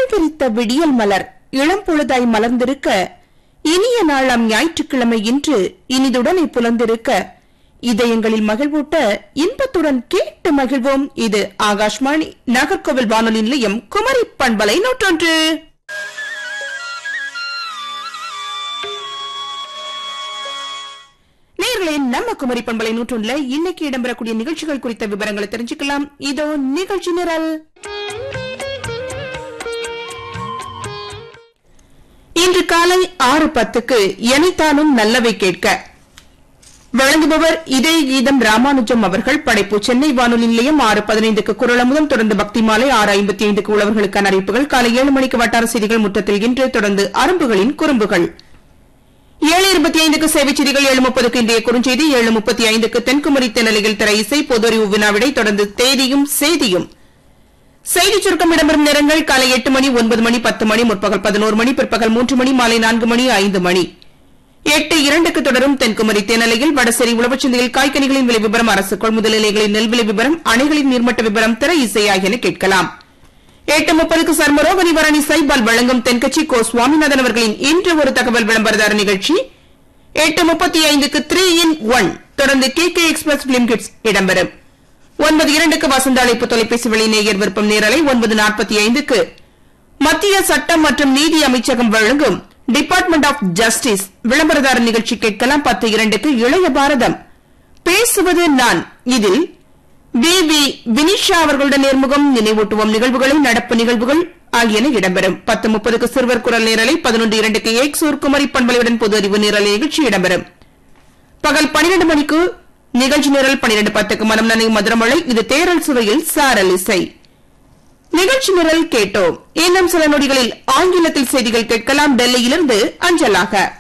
விரித்த விடியல் மலர் இளம் பொழுதாய் மலர்ந்திருக்க இனிய நாளாம் ஞாயிற்றுக்கிழமை இன்று இனிதுடனே புலந்திருக்க இதயங்களில் மகிழ்வூட்ட இன்பத்துடன் கேட்டு மகிழ்வோம் இது ஆகாஷ்வாணி நாகர்கோவில் வானொலி நிலையம் குமரி பண்பலை நூற்றொன்று நேர்களே நம்ம குமரி பண்பலை நூற்றொன்றுல இன்னைக்கு இடம்பெறக்கூடிய நிகழ்ச்சிகள் குறித்த விவரங்களை தெரிஞ்சுக்கலாம் இதோ நிகழ்ச்சி நிரல் இன்று காலை ஆறு பத்துக்கு எனைத்தானும் நல்லவை கேட்க வழங்குபவர் இதய கீதம் ராமானுஜம் அவர்கள் படைப்பு சென்னை வானொலி நிலையம் ஆறு பதினைந்துக்கு குரலமுதம் தொடர்ந்து பக்தி மாலை ஆறு ஐம்பத்தி ஐந்துக்கு உழவர்களுக்கான அறிவிப்புகள் காலை ஏழு மணிக்கு வட்டார செய்திகள் முற்றத்தில் இன்று தொடர்ந்து அரும்புகளின் குறும்புகள் ஏழு இருபத்தி ஐந்துக்கு சேவை செய்திகள் ஏழு முப்பதுக்கு இன்றைய குறுஞ்செய்தி ஏழு முப்பத்தி ஐந்துக்கு தென்குமரி தென்னலிகள் திரை இசை பொதறிவு வினாவிடை தொடர்ந்து தேதியும் செய்தியும் செய்தி சுருக்கம் இடம்பெறும் நேரங்கள் காலை எட்டு மணி ஒன்பது மணி பத்து மணி முற்பகல் பதினோரு மணி பிற்பகல் மூன்று மணி மாலை நான்கு மணி ஐந்து மணி எட்டு இரண்டுக்கு தொடரும் தென்குமரி தேனலையில் வடசேரி உழவச்சந்தையில் காய்கனிகளின் விலை விவரம் அரசு கொள்முதல் நிலையங்களின் நெல் விலை விவரம் அணைகளின் நீர்மட்ட விவரம் திரை இசை ஆகியன கேட்கலாம் எட்டு முப்பதுக்கு சர்மரோக நிவாரணி சைபால் வழங்கும் தென்கட்சி கோ சுவாமிநாதன் அவர்களின் இன்று ஒரு தகவல் விளம்பரதார நிகழ்ச்சி எட்டு முப்பத்தி ஐந்துக்கு த்ரீ இன் ஒன் தொடர்ந்து K K express film kids இடம்பெறும் ஒன்பது இரண்டுக்கு வசந்த அழைப்பு தொலைபேசி வழி நேயர் விருப்பம் நேரலை ஒன்பது நாற்பத்தி ஐந்துக்கு மத்திய சட்டம் மற்றும் நீதி அமைச்சகம் வழங்கும் டிபார்ட்மெண்ட் ஆஃப் ஜஸ்டிஸ் விளம்பரதார நிகழ்ச்சி கேட்கலாம் பத்து இரண்டுக்கு இளைய பாரதம் பேசுவது நான் இதில் வி வி வினிஷா அவர்களுடன் நேர்முகம் நினைவூட்டுவோம் நிகழ்வுகளை நடப்பு நிகழ்வுகள் ஆகியன இடம்பெறும் பத்து முப்பதுக்கு சிறுவர் குரல் நேரலை பதினொன்று இரண்டுக்கு ஏக்சூர் குமரி பண்பலையுடன் பொது அறிவு நேரலை நிகழ்ச்சி இடம்பெறும் பகல் பனிரெண்டு மணிக்கு நிகழ்ச்சி நிரல் பனிரெண்டு பத்துக்கு மனம் நனையும் மதுரமழை இது தேரல் சுவையில் சாரல் இசை நிகழ்ச்சி நிரல் கேட்டோம் இன்னும் சில நொடிகளில் ஆங்கிலத்தில் செய்திகள் கேட்கலாம் டெல்லியிலிருந்து அஞ்சலாக